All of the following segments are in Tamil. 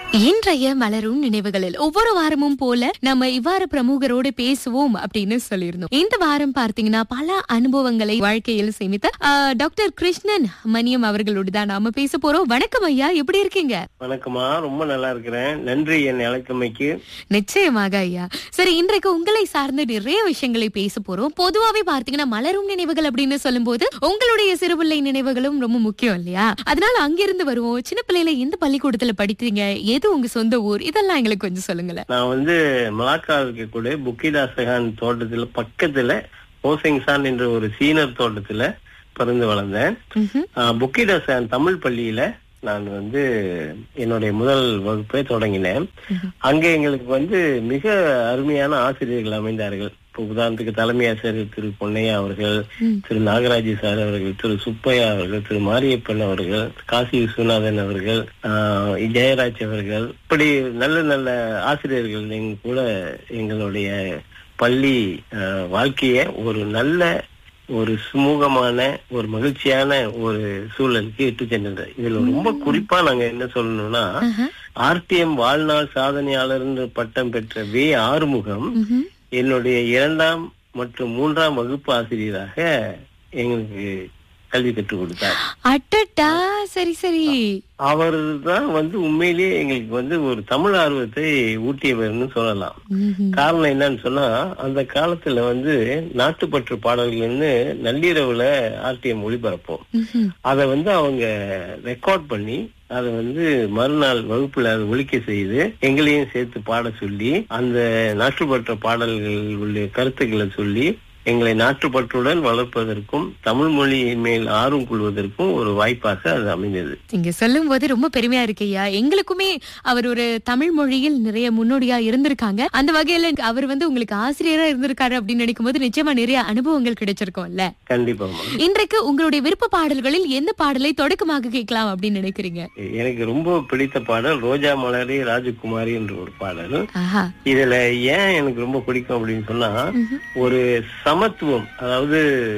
இன்றைய மலரும் நினைவுகளில் ஒவ்வொரு வாரமும் போல நம்ம இவ்வாறு பிரமுகரோடு பேசுவோம் அப்படின்னு சொல்லியிருந்தோம் இந்த வாரம் பார்த்தீங்கன்னா பல அனுபவங்களை வாழ்க்கையில் சேமித்த ஆ, டாக்டர் கிருஷ்ணன் மணியம் அவர்களோடு தான் நாம பேச போறோம் வணக்கம் ஐயா எப்படி இருக்கீங்க வணக்கம்மா ரொம்ப நல்லா இருக்கிறேன் நன்றி என் அழைத்தமைக்கு நிச்சயமாக ஐயா சரி இன்றைக்கு உங்களை சார்ந்து நிறைய விஷயங்களை பேச போறோம் பொதுவாவே பார்த்தீங்கன்னா மலரும் நினைவுகள் அப்படின்னு சொல்லும்போது உங்களுடைய சிறுபிள்ளை நினைவுகளும் ரொம்ப முக்கியம் இல்லையா அதனால அங்கிருந்து வருவோம் சின்ன பிள்ளையில எந்த பள்ளிக்கூடத்துல படித்தீங்க எது உங்க சொந்த ஊர் இதெல்லாம் எங்களுக்கு கொஞ்சம் சொல்லுங்களேன் நான் வந்து மலாக்கா இருக்கக்கூடிய புக்கிதாசகான் தோட்டத்துல பக்கத்துல ஓசெங்சான் என்ற ஒரு சீனர் தோட்டத்துல பிறந்து வளர்ந்தேன் ம்ஹும். ஆஹ், புக்கிதாசகான் தமிழ் பள்ளியில நான் வந்து என்னுடைய முதல் வகுப்பை தொடங்கினேன் அங்க எங்களுக்கு வந்து மிக அருமையான ஆசிரியர்கள் அமைந்தார்கள் இப்போ உதாரணத்துக்கு தலைமை ஆசிரியர் திரு பொன்னையா அவர்கள் ம். திரு நாகராஜ் சார் அவர்கள் திரு சுப்பையா அவர்கள் திரு மாரியப்பன் அவர்கள் காசி விஸ்வநாதன் அவர்கள் ஆஹ், ஜெயராஜ் அவர்கள் இப்படி நல்ல நல்ல ஆசிரியர்கள் எங்க கூட எங்களுடைய பள்ளி ஆஹ், வாழ்க்கைய ஒரு நல்ல ஒரு சுமூகமான ஒரு மகிழ்ச்சியான ஒரு சூழலுக்கு இட்டு சென்றது இதுல ரொம்ப குறிப்பா நாங்க என்ன சொல்லணும்னா ஆஹா. ஆர்டிஎம் வாழ்நாள் சாதனையாளர் என்று பட்டம் பெற்ற வே ஆறுமுகம் ம்ஹும். என்னுடைய இரண்டாம் மற்றும் மூன்றாம் வகுப்பு ஆசிரியராக எங்களுக்கு கல்வி கற்றுக் கொடுத்தார் அட்டட்டா சரி சரி அவர் தான் வந்து உண்மையிலேயே எங்களுக்கு வந்து ஒரு தமிழ் ஆர்வத்தை ஊட்டியவர்னு சொல்லலாம் ம்ஹும். காரணம் என்னன்னு சொன்னா அந்த காலத்துல வந்து நாட்டுப்பற்று பாடல்கள்னு நள்ளிரவுல ஆர்டிஎம் ஒளிபரப்போம் ம்ஹும். அதை வந்து அவங்க ரெக்கார்ட் பண்ணி அதை வந்து மறுநாள் வகுப்புல அதை ஒலிக்க செய்து எங்களையும் சேர்த்து பாட சொல்லி அந்த நாட்டுப்பற்ற பாடல்கள் உள்ள கருத்துக்களை சொல்லி எங்களை நாட்டுப்பற்றுடன் வளர்ப்பதற்கும் தமிழ் மொழியின் மேல் ஆர்வம் கொள்வதற்கும் ஒரு வாய்ப்பாக அது அமைந்தது நீங்க சொல்லும் போது ரொம்ப பெருமையா இருக்கு ஐயா எங்களுக்குமே அவர் ஒரு தமிழ் மொழியில் நிறைய முன்னோடியா இருந்திருக்காங்க அந்த வகையில அவர் வந்து உங்களுக்கு ஆசிரியரா இருந்திருக்காரு அப்படின்னு நினைக்கும் போது நிச்சயமா நிறைய அனுபவங்கள் கிடைச்சிருக்கும்ல கண்டிப்பாமா இன்றைக்கு உங்களுடைய விருப்ப பாடல்களில் எந்த பாடலை தொடக்கமாக கேட்கலாம் அப்படின்னு நினைக்கிறீங்க எனக்கு ரொம்ப பிடித்த பாடல் ரோஜா மலரே ராஜகுமாரி என்ற ஒரு பாடல் ஆஹா இதுல ஏன் எனக்கு ரொம்ப பிடிக்கும் அப்படின்னு சொன்னா ஒரு சமத்துவம் அதாவது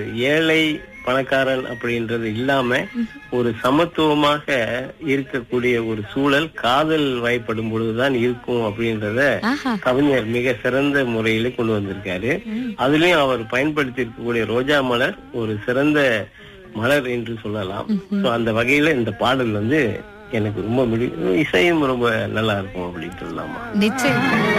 ஏழை பணக்காரன் அப்படின்றது இல்லாம ஒரு சமத்துவமாக இருக்கக்கூடிய ஒரு சூழல் காதல் வயப்படும் பொழுதுதான் இருக்கும் அப்படின்றத ஆஹா கவிஞர் மிக சிறந்த முறையில கொண்டு வந்திருக்காரு அதுலயும் அவர் பயன்படுத்தி இருக்கக்கூடிய ரோஜா மலர் ஒரு சிறந்த மலர் என்று சொல்லலாம் So, அந்த வகையில இந்த பாடல் வந்து எனக்கு ரொம்ப பிடி- இசையும் ரொம்ப நல்லா இருக்கும் அப்படின்னு சொல்லலாமா நிச்சயம்